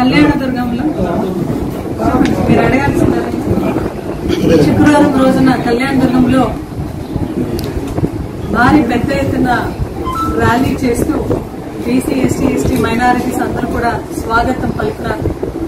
కళ్యాణదుర్గంలో మీరు అడగాల్సిన శుక్రవారం రోజున కళ్యాణదుర్గంలో భారీ పెద్ద ఎత్తున ర్యాలీ చేస్తూ బీసీ ఎస్టీ ఎస్టీ మైనారిటీస్ అందరూ కూడా స్వాగతం పలికినారు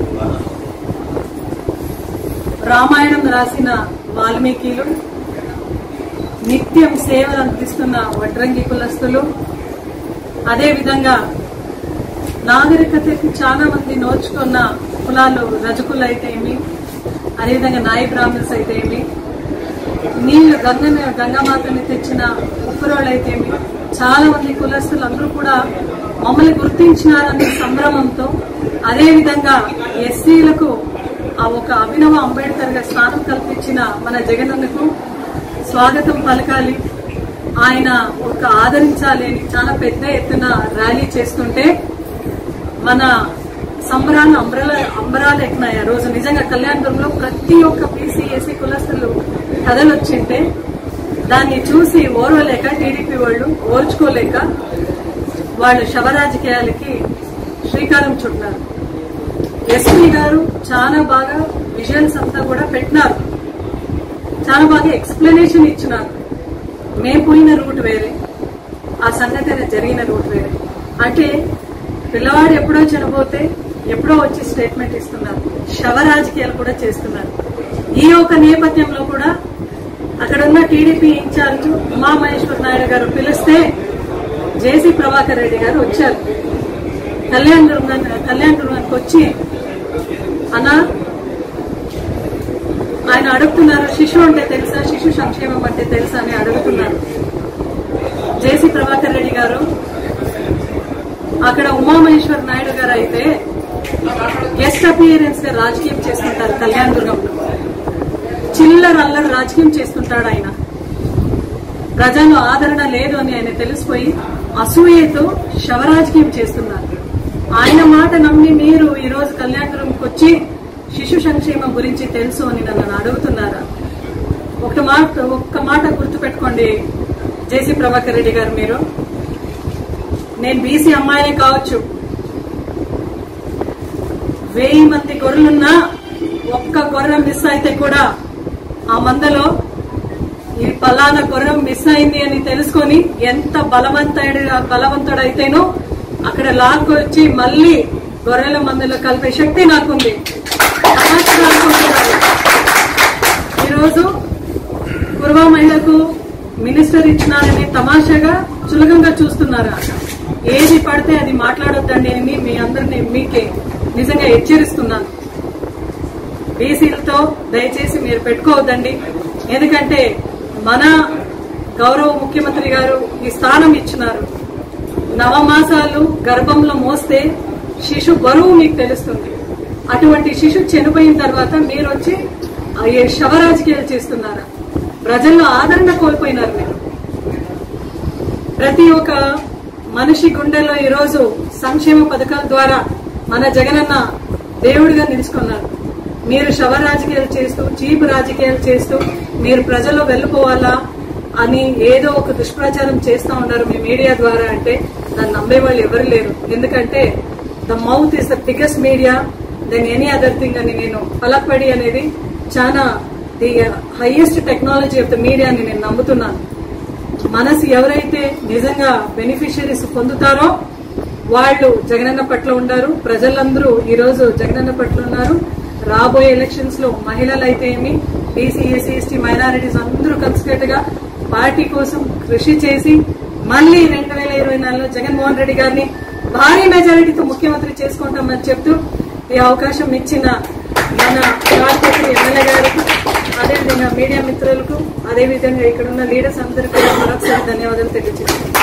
రామాయణం రాసిన వాల్మీకిలు నిత్యం సేవలు అందిస్తున్న వడ్రంగి కులస్తులు అదేవిధంగా నాగరికతకి చాలా మంది నోచుకున్న కులాలు రజకులు అయితే ఏమి అదేవిధంగా నాయ బ్రాహ్మణ్స్ అయితే ఏమి నీళ్లు గంగ గంగామాతని తెచ్చిన ఉప్పురోళ్ళు అయితే ఏమి చాలా మంది కులస్తులు అందరూ కూడా మమ్మల్ని గుర్తించినారనే సంభ్రమంతో అదేవిధంగా ఎస్సీలకు ఆ ఒక అభినవ అంబేద్కర్ గా స్థానం కల్పించిన మన జగనన్నకు స్వాగతం పలకాలి ఆయన ఒక ఆదరించాలి అని చాలా పెద్ద ఎత్తున ర్యాలీ చేస్తుంటే మన సంబరాలు అంబరాల అంబరాలు ఎక్కినాయి ఆ రోజు నిజంగా కళ్యాణపురంలో ప్రతి ఒక్క బీసీ ఎస్సీ కులస్తులు కథలు వచ్చింటే దాన్ని చూసి ఓర్వలేక టీడీపీ వాళ్ళు ఓర్చుకోలేక వాళ్ళు శవరాజకీయాలకి శ్రీకారం చుట్టినారు ఎస్పీ గారు చాలా బాగా విజువల్స్ అంతా కూడా పెట్టినారు చాలా బాగా ఎక్స్ప్లెనేషన్ ఇచ్చినారు మేము పోయిన రూట్ వేరే ఆ సంఘటన జరిగిన రూట్ వేరే అంటే పిల్లవాడు ఎప్పుడో చనిపోతే ఎప్పుడో వచ్చి స్టేట్మెంట్ ఇస్తున్నారు శవ రాజకీయాలు కూడా చేస్తున్నారు ఈ ఒక నేపథ్యంలో కూడా అక్కడ ఉన్న టీడీపీ ఇన్ఛార్జ్ ఉమా మహేశ్వర నాయుడు గారు పిలిస్తే జేసీ ప్రభాకర్ రెడ్డి గారు వచ్చారు కళ్యాణ్ దుర్గం కళ్యాణ్ దుర్గానికి వచ్చి అన్నా ఆయన అడుగుతున్నారు శిశు అంటే తెలుసా శిశు సంక్షేమం అంటే తెలుసా అని అడుగుతున్నారు జేసీ ప్రభాకర్ రెడ్డి గారు అక్కడ ఉమామహేశ్వర్ నాయుడు గారు అయితే గెస్ట్ అపియరెన్స్ గా రాజకీయం చేస్తుంటారు కళ్యాణ దుర్గంలో చిల్లర అల్లరి రాజకీయం చేస్తుంటాడు ఆయన ప్రజల్లో ఆదరణ లేదు అని ఆయన తెలిసిపోయి అసూయతో శవరాజకీయం చేస్తున్నారు ఆయన మాట నమ్మి మీరు ఈ రోజు కళ్యాణపురంకి వచ్చి శిశు సంక్షేమం గురించి తెలుసు అని నన్ను అడుగుతున్నారా ఒక మాట ఒక్క మాట గుర్తుపెట్టుకోండి జేసీ ప్రభాకర్ రెడ్డి గారు మీరు నేను బీసీ అమ్మాయినే కావచ్చు వెయ్యి మంది గొర్రెలున్నా ఒక్క గొర్రె మిస్ అయితే కూడా ఆ మందలో ఈ పలానా గుర్రం మిస్ అయింది అని తెలుసుకొని ఎంత బలవంతుడు బలవంతుడైతేనో అక్కడ లాక్కొచ్చి మళ్ళీ గొర్రెల మందులో కలిపే శక్తి నాకుంది తమాషగా అనుకుంటున్నారు. ఈరోజు కుర్వా మహిళకు మినిస్టర్ ఇచ్చినారని తమాషాగా చులకంగా చూస్తున్నారా ఏది పడితే అది మాట్లాడొద్దండి అని మీ అందరినీ మీకే నిజంగా హెచ్చరిస్తున్నాను బీసీలతో దయచేసి మీరు పెట్టుకోవద్దండి ఎందుకంటే మన గౌరవ ముఖ్యమంత్రి గారు ఈ స్థానం ఇచ్చినారు నవమాసాలు గర్భంలో మోస్తే శిశు బరువు మీకు తెలుస్తుంది అటువంటి శిశు చనిపోయిన తర్వాత మీరు వచ్చి ఆ ఏ శవరాజకీయాలు చేస్తున్నారా ప్రజల్లో ఆదరణ కోల్పోయినారు మీరు ప్రతి ఒక్క మనిషి గుండెల్లో ఈరోజు సంక్షేమ పథకాల ద్వారా మన జగనన్న దేవుడిగా నిలుచుకున్నారు మీరు శవ రాజకీయాలు చేస్తూ చీప్ రాజకీయాలు చేస్తూ మీరు ప్రజల్లో వెళ్ళిపోవాలా అని ఏదో ఒక దుష్ప్రచారం చేస్తూ ఉన్నారు మీ మీడియా ద్వారా అంటే దాన్ని నమ్మే వాళ్ళు ఎవరు లేరు ఎందుకంటే the mouth is the biggest media then any other thing అని నేను పలక్పడి అనేది చాలా the highest technology of the media అని నేను నమ్ముతున్నాను మనసు ఎవరైతే నిజంగా బెనిఫిషియరీస్ పొందుతారో వాళ్ళు జగనన్న పట్ల ఉండారు ప్రజలందరూ ఈ రోజు జగనన్న పట్ల ఉన్నారు రాబోయే ఎలక్షన్స్ లో మహిళలు అయితే ఏమి బీసీ ఎస్సీ ఎస్టీ మైనారిటీస్ అందరూ కలిసికట్టుగా పార్టీ కోసం కృషి చేసి మళ్ళీ రెండు వేల ఇరవై నాలుగులో జగన్మోహన్ రెడ్డి గారిని భారీ మెజారిటీతో ముఖ్యమంత్రి చేసుకుంటామని చెప్తూ ఈ అవకాశం ఇచ్చిన మన రాజకీయ ఎమ్మెల్యే గారికి అదేవిధంగా మీడియా మిత్రులకు అదేవిధంగా ఇక్కడ ఉన్న లీడర్స్ అందరికీ కూడా మరొకసారి ధన్యవాదాలు తెలియజేస్తున్నాను